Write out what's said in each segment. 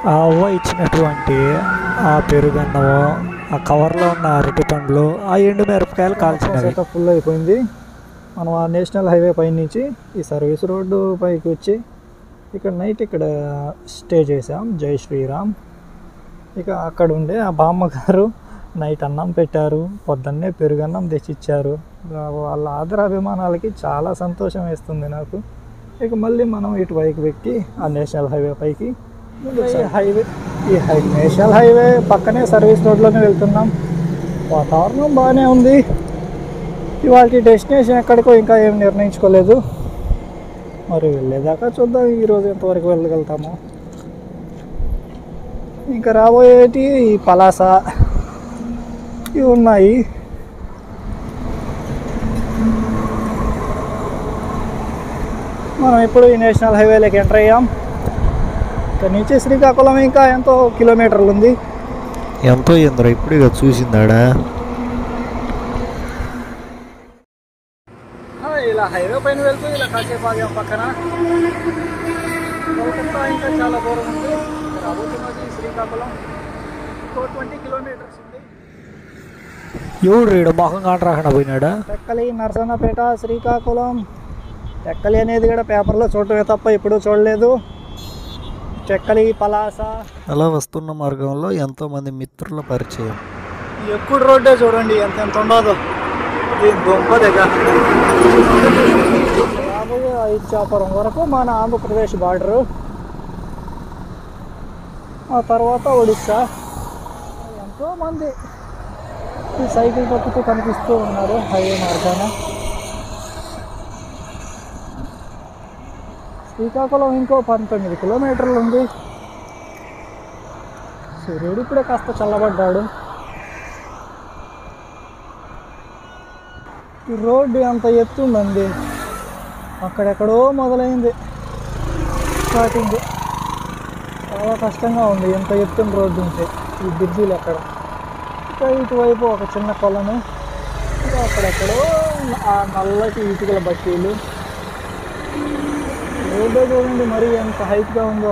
ఆ అవ్వ ఇచ్చినటువంటి ఆ పెరుగన్నము ఆ కవర్లో ఉన్న అరటి పండ్లు ఆ ఎండు మిరపకాయలు కాల్చినవి సెటప్ ఫుల్ అయిపోయింది మనం ఆ నేషనల్ హైవే పై నుంచి ఈ సర్వీస్ రోడ్డు పైకి వచ్చి ఇక్కడ నైట్ ఇక్కడ స్టే చేసాం జై శ్రీరామ్ ఇక అక్కడ ఉండే ఆ బామ్మ గారు నైట్ అన్నం పెట్టారు పొద్దున్నే పెరుగన్నం తెచ్చిచ్చారు వాళ్ళ ఆదరాభిమానాలకి చాలా సంతోషం వేస్తుంది నాకు ఇక మళ్ళీ మనం ఇటు పైకి పెట్టి ఆ నేషనల్ హైవే పైకి ఈ హైవే ఈ హై నేషనల్ హైవే పక్కనే సర్వీస్ రోడ్లోనే వెళ్తున్నాం వాతావరణం బాగానే ఉంది ఇవాళ డెస్టినేషన్ ఎక్కడికో ఇంకా ఏం నిర్ణయించుకోలేదు మరి వెళ్ళేదాకా చూద్దాం ఈరోజు ఎంతవరకు వెళ్ళగలుగుతాము ఇంకా రాబోయేటి ఈ పలాస ఇవి ఉన్నాయి మనం ఇప్పుడు ఈ నేషనల్ హైవేలోకి ఎంటర్ అయ్యాం ఇక్కడ నుంచి శ్రీకాకుళం ఇంకా ఎంతో కిలోమీటర్లు ఉంది ఎంతో ఎందరో ఇప్పుడు ఇక చూసిందాడా ఆ, ఇలా హైవే పైన వెళ్తూ ఇలా కాసేపు ఆగాం పక్కన కోల్కతా ఇంకా చాలా దూరం ఉంది రాబోతున్నది శ్రీకాకుళం ఇంకో ట్వంటీ కిలోమీటర్స్ ఉంది ఎవడు రీడు మొహం కాంట్రాకుండా పోయినాడా టెక్కలి నరసన్నపేట శ్రీకాకుళం టెక్కలి అనేది కూడా పేపర్లో చూడటమే తప్ప ఎప్పుడూ చూడలేదు టెక్కలి పలాస అలా వస్తున్న మార్గంలో ఎంతో మంది మిత్రుల పరిచయం ఎక్కువ రోడ్డే చూడండి ఎంత ఎంత ఉండదు దీని దొంప దగ్గర రాబోయే ఇచ్చాపురం వరకు మన ఆంధ్రప్రదేశ్ బార్డరు ఆ తర్వాత ఒడిస్సా ఎంతో మంది ఈ సైకిల్ తొక్కుతూ కనిపిస్తూ ఉన్నారు హైవే మార్గాన శ్రీకాకుళం ఇంకో పంతొమ్మిది కిలోమీటర్లు ఉంది సూర్యుడు ఇప్పుడే కాస్త చల్లబడ్డాడు ఈ రోడ్డు అంత ఎత్తు ఉందండి అక్కడెక్కడో మొదలైంది స్టార్టింగ్ చాలా కష్టంగా ఉంది ఎంత ఎత్తున రోడ్డు ఉంటే ఈ బ్రిడ్జిలు అక్కడ ఇంకా ఇటువైపు ఒక చిన్న కొలను ఇంకా అక్కడెక్కడో ఆ నల్లటి ఇటుకల బట్టీలు రోడ్డే చూడండి మరి ఎంత హైట్గా ఉందో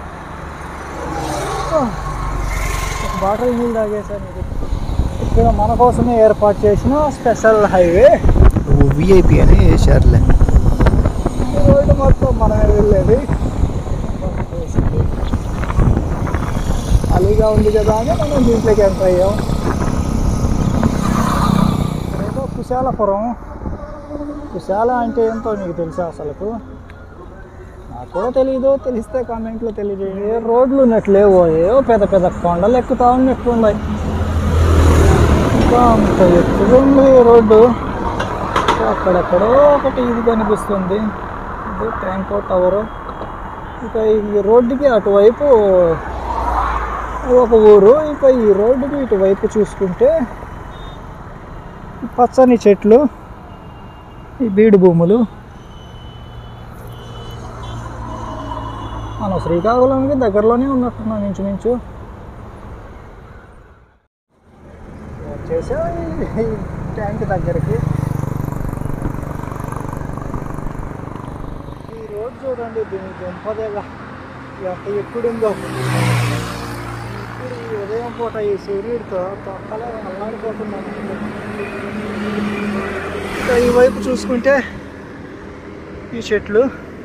ఆ, ఒక బాటిల్ నీళ్ళు తాగేశాను ఇది ఇక్కడ మన కోసమే ఏర్పాటు చేసిన స్పెషల్ హైవే నువ్వు విఐపి అని వేసారులే ఈ రోడ్డు మొత్తం మనమే వెళ్ళేది ఖాళీగా ఉంది కదా అని మనం దీంట్లోకి ఎంటర్ అయ్యాం ఏదో కుశాలపురం కుశాల అంటే ఏంటో నీకు తెలుసా అసలుకు నాకు కూడా తెలియదు తెలిస్తే కామెంట్లో తెలియజేయండి ఏ రోడ్లు ఉన్నట్లేవో ఏవో పెద్ద పెద్ద కొండలు ఎక్కుతా ఉన్నట్టు ఉన్నాయి ఇంకా అంత ఎత్తుగా ఉంది ఈ రోడ్డు అక్కడెక్కడో ఒకటి ఇది కనిపిస్తుంది ఇది ట్యాంకో టవర్ ఇక ఈ రోడ్డుకి అటువైపు ఒక ఊరు ఇక ఈ రోడ్డుకి ఇటువైపు చూసుకుంటే ఈ పచ్చని చెట్లు ఈ బీడు భూములు మనం శ్రీకాకుళంకి దగ్గరలోనే ఉన్నట్టున్నాం ఇంచుమించు వచ్చేసా ఈ ట్యాంక్ దగ్గరికి ఈ రోడ్ చూడండి దీని దుంపదేగా ఎంత ఎక్కుడుందో ఇప్పుడు ఈ ఉదయం పూట ఈ సూర్యుడితో తొక్కలే అల్లాడిపోతున్నాను ఇంకా ఈ వైపు చూసుకుంటే ఈ చెట్లు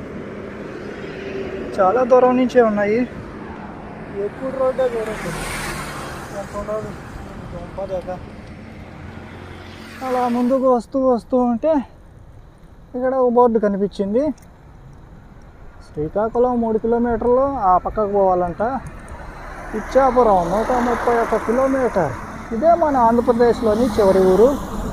చాలా దూరం నుంచే ఉన్నాయి ఎక్కువ రోడ్డే చూడండి ఎంత ఉండదు దుంపదేగా అలా ముందుకు వస్తూ వస్తూ ఉంటే ఇక్కడ ఒక బోర్డు కనిపించింది శ్రీకాకుళం మూడు కిలోమీటర్లు ఆ పక్కకు పోవాలంట ఇచ్చాపురం నూట ముప్పై ఒక్క కిలోమీటర్ ఇదే మన ఆంధ్రప్రదేశ్లోని చివరి ఊరు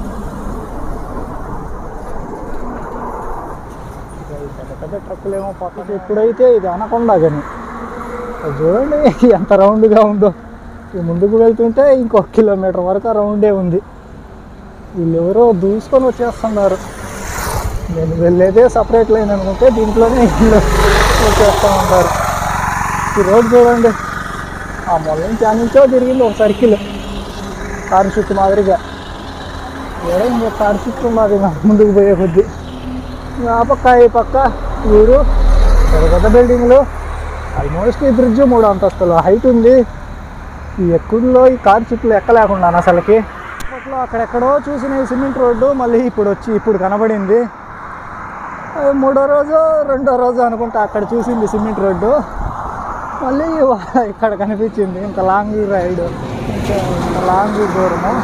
ఇక ఈ పెద్ద పెద్ద ట్రక్కులు ఏమో పక్కన ఇప్పుడైతే ఇది అనకొండ కానీ అది చూడండి ఎంత రౌండ్గా ఉందో ఈ ముందుకు వెళ్తుంటే ఇంకొక కిలోమీటర్ వరకు ఆ రౌండే ఉంది వీళ్ళు ఎవరో దూసుకొని వచ్చేస్తున్నారు నేను వెళ్ళేదే సపరేట్ లైన్ అనుకుంటే దీంట్లోనే వీళ్ళు వచ్చేస్తూ ఉంటారు ఈ రోడ్ చూడండి ఆ మొల నుంచి ఆ నుంచో తిరిగింది ఒక సర్కిల్ కారు చుట్టూ మాదిరిగా ఏదో ఇంకో కారు చుట్టూ ఉన్నది నా ముందుకు పోయే కొద్దీ ఇంకా ఆ పక్క ఈ పక్క ఊరు పెద్ద పెద్ద బిల్డింగ్లు ఆల్మోస్ట్ ఈ బ్రిడ్జ్ మూడు అంతస్తులు హైట్ ఉంది ఈ ఎక్కువలో ఈ కార్ చుట్లు ఎక్కలేకున్నాను అసలుకి అప్పట్లో అక్కడెక్కడో చూసిన ఈ సిమెంట్ రోడ్డు మళ్ళీ ఇప్పుడు వచ్చి ఇప్పుడు కనబడింది అది మూడో రోజు రెండో రోజు అనుకుంటా అక్కడ చూసింది సిమెంట్ రోడ్డు మళ్ళీ ఇవాళ ఇక్కడ కనిపించింది ఇంత లాంగ్ రైడ్ ఇంకా ఇంత లాంగ్ దూరము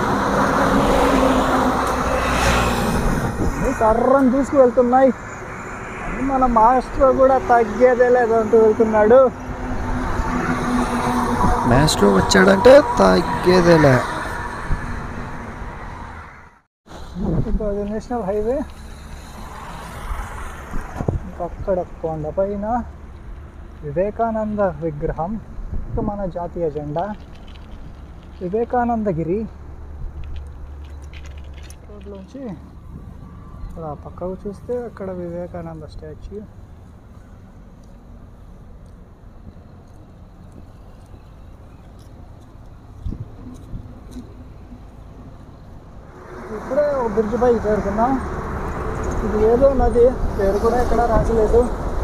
అన్నీ కర్రని దూసుకు వెళ్తున్నాయి అది మన మాస్టర్ కూడా తగ్గేదే లేదంటూ వెళ్తున్నాడు మాస్టర్ వచ్చాడంటే తగ్గేదేలే ఇంకా అది నేషనల్ హైవే ఇంకా అక్కడ కొండ పైన వివేకానంద విగ్రహం ఇంకా మన జాతీయ జెండా వివేకానందగిరి రోడ్లోంచి అక్కడ ఆ పక్కకు చూస్తే అక్కడ వివేకానంద స్టాచ్యూ ఇప్పుడే ఒక బ్రిడ్జ్ పైకి చేరుకున్నాం ఇది ఏదో నది పేరు కూడా ఎక్కడ రాసలేదు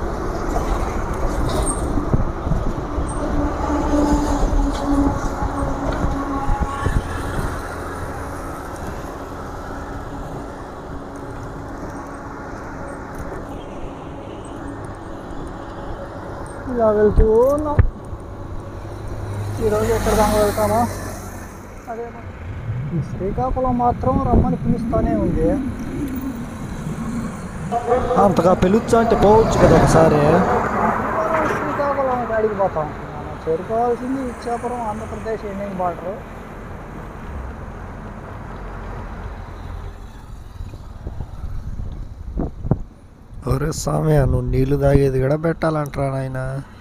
ఇలా వెళ్తూ ఉన్నాం ఈరోజు ఎక్కడ దాకా వెళ్తామో అదే మరి. ఈ శ్రీకాకుళం మాత్రం రమ్మని పిలుస్తానే ఉంది అంతగా పిలుచు అంటే పోవచ్చు కదా ఒకసారి మనం శ్రీకాకుళం కాడికి పోతాం మనం చేరుకోవాల్సింది ఇచ్చాపురం ఆంధ్రప్రదేశ్ ఇండియన్ బార్డర్ ఒరే స్వామి నువ్వు నీళ్లు తాగేది కూడా పెట్టాలంటారా నాయన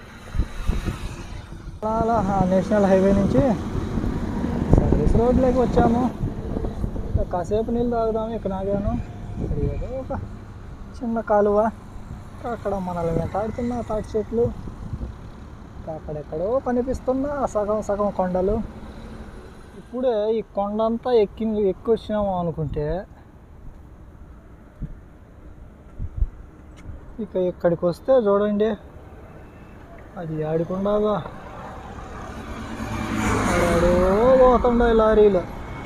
అలా అలా నేషనల్ హైవే నుంచి సర్వీస్ రోడ్లోకి వచ్చాము ఇంకా కాసేపు నీళ్ళు తాగుదాము ఇక్కడ ఆగాను ఇక్కడ ఏదో ఒక చిన్న కాలువ ఇంకా అక్కడ మనల్ని వెంటాడుతున్న తాటి చెట్లు ఇంకా అక్కడెక్కడో కనిపిస్తున్న సగం సగం కొండలు ఇప్పుడే ఈ కొండంతా ఎక్కి ఎక్కి వచ్చినాము అనుకుంటే ఇక ఇక్కడికి వస్తే చూడండి అది ఆడుకుండాగా ఆడాడో పోతుండే లారీలు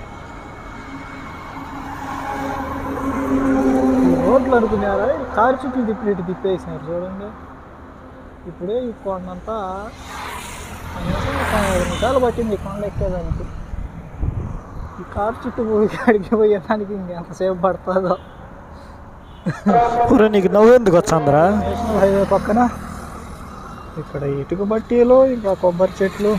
ఈ రోడ్లు అనుకున్నారా ఈ కారు చుట్టూ తిప్పి ఇటు తిప్పేసినారు చూడండి ఇప్పుడే ఈ కొండంతా కనీసం ఒక ఐదు నిమిషాలు పట్టింది ఈ కొండ ఎక్కేదానికి ఈ కారు చుట్టూ పోయి కాడికి పోయేదానికి ఇంకెంతసేపు పడుతుందో ఒరే నీకు నవ్వెందుకు వచ్చిందిరా నేషనల్ హైవే పక్కన ఇక్కడ ఇటుక బట్టీలు ఇంకా కొబ్బరి చెట్లు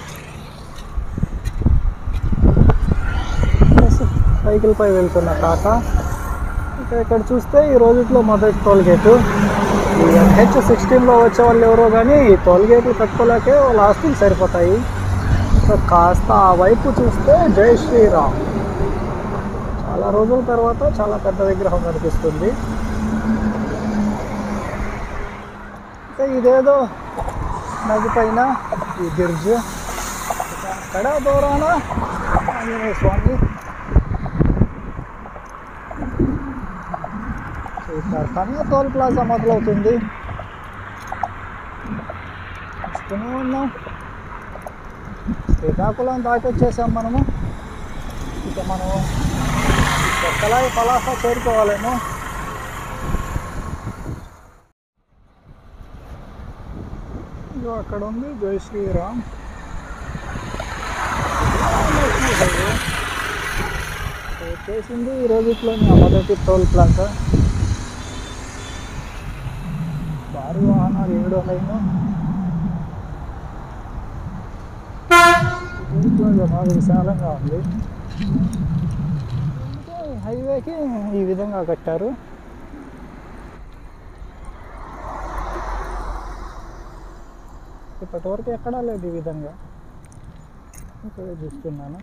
సైకిల్ పై వెళ్తున్న తాత ఇంకా ఇక్కడ చూస్తే ఈ రోజుట్లో మొదటి టోల్ గేటు ఈ ఎన్హెచ్ సిక్స్టీన్లో వచ్చే వాళ్ళు ఎవరో కానీ ఈ టోల్ గేట్లు కట్టుకోలేకే వాళ్ళ ఆస్తులు సరిపోతాయి ఇంకా కాస్త ఆ వైపు చూస్తే జై శ్రీరామ్ చాలా రోజుల తర్వాత చాలా పెద్ద విగ్రహం కనిపిస్తుంది ఇంకా ఇదేదో నది పైన ఈ బ్రిడ్జ్ అక్కడ దూరాన ఆంజనేయ స్వామి సో ఇక్కడ కానీ టోల్ ప్లాజా మొదలవుతుంది వస్తూనే ఉన్నాం శ్రీకాకుళం దాటి వచ్చేసాం మనము ఇక మనం ఎక్కలా పలాస చేరుకోవాలేమో ఇదిగో అక్కడ ఉంది జై శ్రీరామ్ వచ్చేసింది ఈ రోజుట్లోని ఆ మొదటి టోల్ ప్లాజా భారీ వాహనాలు ఏడో లైను టోల్ ప్లాజా బాగా విశాలంగా ఉంది అందుకే హైవేకి ఈ విధంగా కట్టారు ఇప్పటి వరకు ఎక్కడా లేదు ఈ విధంగా ఇక్కడ చూస్తున్నాను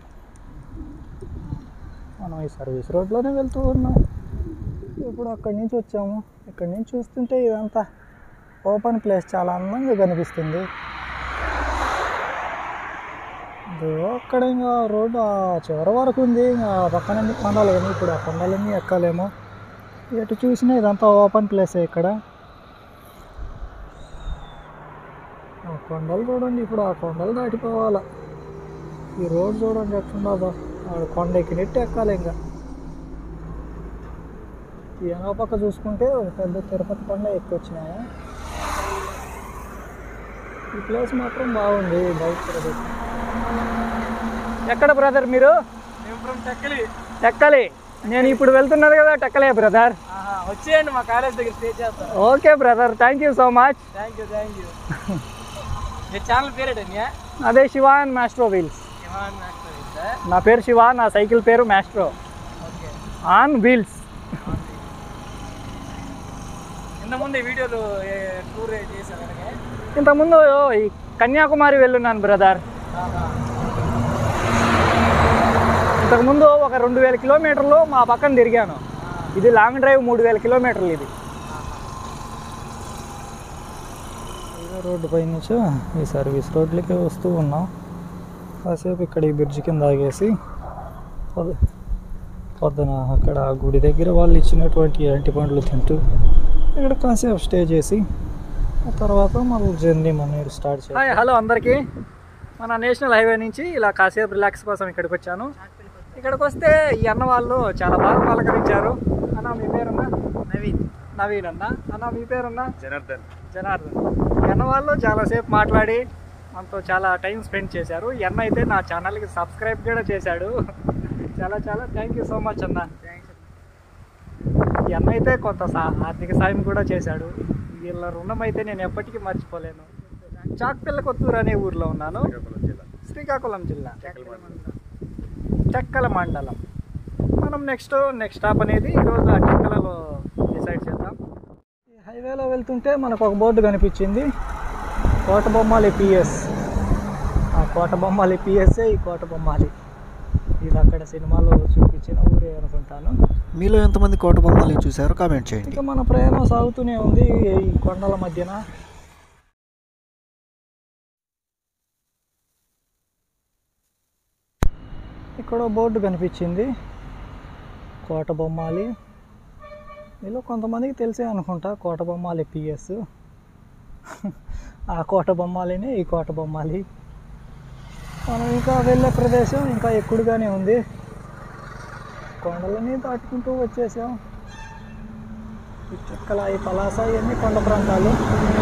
మనం ఈ సర్వీస్ రోడ్లోనే వెళ్తూ ఉన్నాం ఇప్పుడు అక్కడి నుంచి వచ్చాము ఇక్కడి నుంచి చూస్తుంటే ఇదంతా ఓపెన్ ప్లేస్ చాలా అందంగా కనిపిస్తుంది ఇదిగో అక్కడ ఇంకా రోడ్డు ఆ చివరి వరకు ఉంది ఇంకా ఆ పక్కన కొండలు కానీ ఇప్పుడు ఆ కొండలన్నీ ఎక్కాలేమో ఎటు చూసినా ఇదంతా ఓపెన్ ప్లేసే ఇక్కడ కొండలు చూడండి ఇప్పుడు ఆ కొండలు దాటిపోవాలా ఈ రోడ్ చూడండి ఎట్లుండదో ఆడ కొండ ఎక్కినట్టు ఎక్కాలి ఇంకా ఈ వెనక పక్క చూసుకుంటే ఒక పెద్ద తిరుపతి కొండ ఎక్కి వచ్చినాము ఈ ప్లేస్ మాత్రం బాగుంది బైక్ ప్రదేశం ఎక్కడ బ్రదర్ మీరు మేము ఫ్రమ్ టెక్కలి టెక్కలి నేను ఇప్పుడు వెళ్తున్నది కదా టెక్కలే బ్రదర్ వచ్చేయండి మా కాలేజ్ దగ్గర స్టే చేస్తాం okay brother thank you so much thank you thank you మీ ఛానల్ పేరేటన్యా అదే Shiva and maestro wheels Ivan master sir నా పేరు శివ నా సైకిల్ పేరు మాస్ట్రో ఓకే ఆన్ వీల్స్ ఇంత ముందు ఈ వీడియోలు టూర్ చేశాను అలాగే ఇంతకుముందు ఈ కన్యాకుమారి వెళ్ళున్నాను బ్రదర్ ఇంతకుముందు ఒక రెండు వేల కిలోమీటర్లు మా పక్కన తిరిగాను ఇది లాంగ్ డ్రైవ్ మూడు వేల కిలోమీటర్లు ఇది రోడ్డు పై నుంచి ఈ సర్వీస్ రోడ్లకి వస్తూ ఉన్నాం కాసేపు ఇక్కడ ఈ బ్రిడ్జ్ కింద ఆగేసి పొద్దు పొద్దున అక్కడ గుడి దగ్గర వాళ్ళు ఇచ్చినటువంటి అరటి పండ్లు తింటూ ఇక్కడ కాసేపు స్టే చేసి ఆ తర్వాత మళ్ళీ జర్నీ మన స్టార్ట్ చేయాలి హాయ్ హలో అందరికీ మన నేషనల్ హైవే నుంచి ఇలా కాసేపు రిలాక్స్ కోసం ఇక్కడికి వచ్చాను ఇక్కడికి వస్తే ఈ అన్న వాళ్ళు చాలా బాగా పలకరించారు అన్న మీ పేరున్నా నవీన్ నవీన్ అన్న అన్న మీ పేరున్నా జనార్దన్ జనార్దన్ ఈ అన్న వాళ్ళు చాలాసేపు మాట్లాడి మనతో చాలా టైం స్పెండ్ చేశారు ఈ అన్న అయితే నా ఛానల్కి సబ్స్క్రైబ్ కూడా చేశాడు చాలా చాలా థ్యాంక్ యూ సో మచ్ అన్న ఈ అన్న అయితే కొంత సా- ఆర్థిక సాయం కూడా చేశాడు వీళ్ళ రుణం అయితే నేను ఎప్పటికీ మర్చిపోలేను చాక్పిల్ల కొత్తూరు అనే ఊర్లో ఉన్నాను శ్రీకాకుళం జిల్లా టెక్కల మండలం మనం నెక్స్ట్ నెక్స్ట్ స్టాప్ అనేది ఈరోజు ఆ టెక్కలలో డిసైడ్ చేద్దాం ఈ హైవేలో వెళ్తుంటే మనకు ఒక బోర్డు కనిపించింది కోట బొమ్మాలి పిఎస్ ఆ కోట బొమ్మాలి పిఎస్ఏ ఈ కోట బొమ్మాలి ఇది అక్కడ సినిమాలో చూపించిన ఊరే అనుకుంటాను మీలో ఎంతమంది కోట బొమ్మలు చూసారో కామెంట్ చేయండి ఇక మన ప్రయాణం సాగుతూనే ఉంది ఈ కొండల మధ్యన ఇక్కడ బోర్డు కనిపించింది కోట బొమ్మాలి మీలో కొంతమందికి తెలిసే అనుకుంటా కోట బొమ్మాలి పిఎస్ ఆ కోట బొమ్మాలినే ఈ కోట బొమ్మాలి మనం ఇంకా వెళ్ళే ప్రదేశం ఇంకా ఎక్కుడుగానే ఉంది కొండలని దాటుకుంటూ వచ్చేసాం ఈ చెక్కల ఈ పలాస ఇవన్నీ కొండ ప్రాంతాలు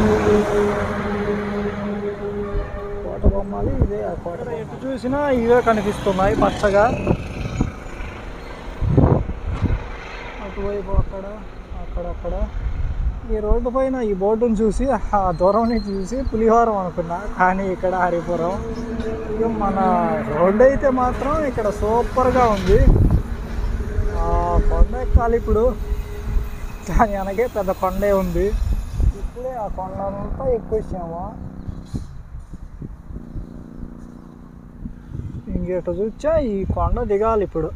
కోట బొమ్మాలి ఇదే ఆ కోట ఎటు చూసినా ఇవే కనిపిస్తున్నాయి పచ్చగా అటువైపు అక్కడ అక్కడక్కడ ఈ రోడ్డు పైన ఈ బోర్డును చూసి ఆ దూరం నుంచి చూసి పులిహోరం అనుకున్నా కానీ ఇక్కడ హరిపురం ఇక మన రోడ్డు అయితే మాత్రం ఇక్కడ సూపర్గా ఉంది ఆ కొండ ఎక్కాలి ఇప్పుడు దాని వెనకే పెద్ద కొండే ఉంది ఇప్పుడే ఆ కొండంతా ఎక్కువ ఇంకేట చూచా ఈ కొండ దిగాలి ఇప్పుడు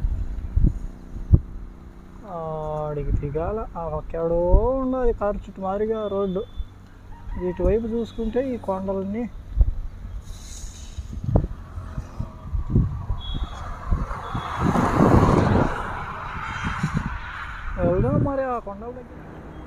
ఆడికి దిగాల అక్కడో ఉన్నది కారు చుట్టూ మారిగా రోడ్డు ఇటువైపు చూసుకుంటే ఈ కొండలన్నీ వెళ్దాం మరి ఆ కొండల దగ్గర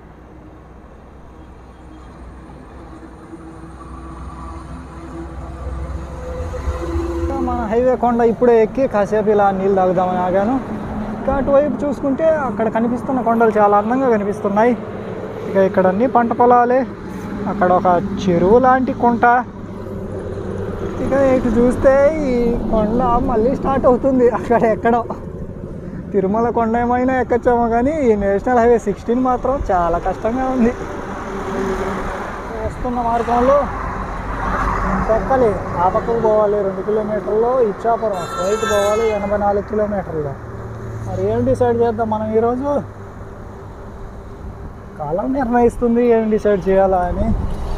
ఇంకా మన హైవే కొండ ఇప్పుడే ఎక్కి కాసేపు ఇలా నీళ్ళు తాగుదామని ఆగాను ఇంకా అటువైపు చూసుకుంటే అక్కడ కనిపిస్తున్న కొండలు చాలా అందంగా కనిపిస్తున్నాయి ఇక ఇక్కడ అన్ని పంట పొలాలే అక్కడ ఒక చెరువు లాంటి కుంట ఇక ఇటు చూస్తే ఈ కొండ మళ్ళీ స్టార్ట్ అవుతుంది అక్కడ ఎక్కడో తిరుమల కొండ ఏమైనా ఎక్కచ్చామో కానీ ఈ నేషనల్ హైవే సిక్స్టీన్ మాత్రం చాలా కష్టంగా ఉంది వస్తున్న మార్గంలో ఎక్కాలి ఆ పక్కకు పోవాలి రెండు కిలోమీటర్లు ఇచ్చాపురం స్ట్రైట్ పోవాలి ఎనభై నాలుగు కిలోమీటర్లు మరి ఏం డిసైడ్ చేద్దాం మనం ఈరోజు కాలం నిర్ణయిస్తుంది ఏం డిసైడ్ చేయాలా అని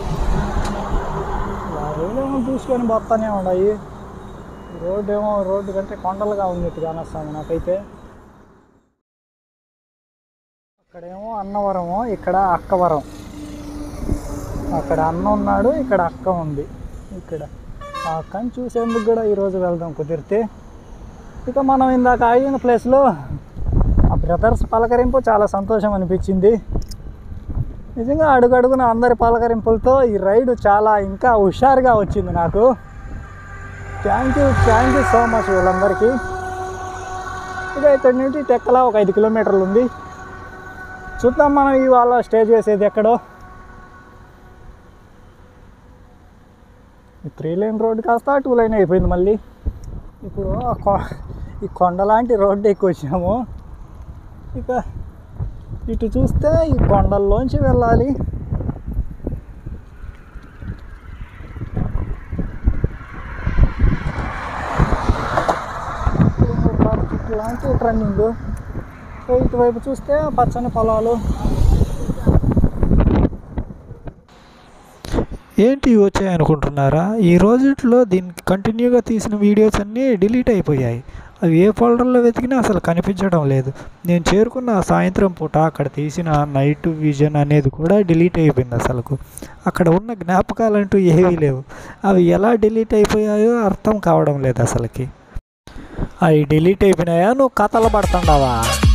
లారీలేమో చూసుకొని పోతానే ఉన్నాయి ఈ రోడ్డు ఏమో రోడ్డు కంటే కొండలుగా ఉన్నట్టు కానొస్తాము నాకైతే అక్కడేమో అన్నవరము ఇక్కడ అక్కవరం అక్కడ అన్న ఉన్నాడు ఇక్కడ అక్క ఉంది ఇక్కడ ఆ అక్కని చూసేందుకు కూడా ఈరోజు వెళ్దాం కుదిరితే ఇక మనం ఇందాక ఆగిన ప్లేస్లో ఆ బ్రదర్స్ పలకరింపు చాలా సంతోషం అనిపించింది నిజంగా అడుగడుగున అందరి పలకరింపులతో ఈ రైడ్ చాలా ఇంకా హుషారుగా వచ్చింది నాకు thank you thank you so much వీళ్ళందరికీ ఇక ఇక్కడి నుంచి టెక్కలా ఒక ఐదు కిలోమీటర్లు ఉంది చూద్దాం మనం ఇవాళ స్టే చేసేది ఎక్కడో ఈ త్రీ లైన్ రోడ్ కాస్త టూ లైన్ అయిపోయింది మళ్ళీ ఇప్పుడు ఆ కొ- ఈ కొండలాంటి రోడ్డు ఎక్కి వచ్చాము ఇక ఇటు చూస్తే ఈ కొండల్లోంచి వెళ్ళాలి ఇలాంటి ట్రెండింగ్ సో ఇటువైపు చూస్తే పచ్చని పొలాలు ఏంటి వచ్చాయి అనుకుంటున్నారా ఈ రోజుట్లో దీనికి కంటిన్యూగా తీసిన వీడియోస్ అన్నీ డిలీట్ అయిపోయాయి అవి ఏ ఫోల్డర్లో వెతికినా అసలు కనిపించడం లేదు నేను చేరుకున్న ఆ సాయంత్రం పూట అక్కడ తీసిన నైట్ విజన్ అనేది కూడా డిలీట్ అయిపోయింది అసలుకు అక్కడ ఉన్న జ్ఞాపకాలంటూ ఏవీ లేవు అవి ఎలా డిలీట్ అయిపోయాయో అర్థం కావడం లేదు అసలుకి అవి డిలీట్ అయిపోయినాయా నువ్వు కథలు పడుతుండవా